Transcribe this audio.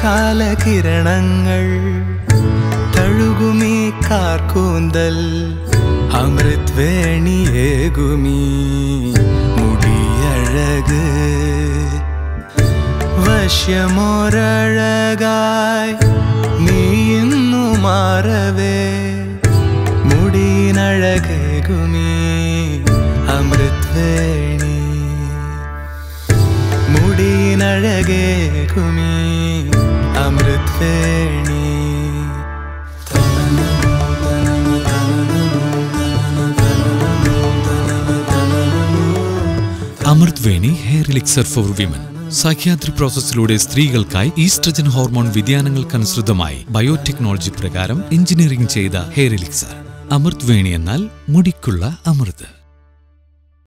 കാലകിരണങ്ങൾ തഴുകുമീ കാർക്കൂന്തൽ അമൃത് വേണിയേകുമീ മുടിയഴക് വശ്യമൊരഴകായി നീ ഇന്നു മാറവേ മുടിയിനഴകേകുമീ അമൃത് വേണി മുടിയിനഴകേകുമീ അമൃത് Veni Amrit Veni hair elixir for women Sahyadri പ്രോസസ്സിലൂടെ സ്ത്രീകൾക്കായി ഈസ്ട്രജൻ ഹോർമോൺ വ്യതിയാനങ്ങൾക്കനുസൃതമായി ബയോടെക്നോളജി പ്രകാരം എഞ്ചിനീയറിംഗ് ചെയ്ത ഹെയർ എലിക്സർ അമൃത് വേണി എന്നാൽ മുടിക്കുള്ള അമൃത്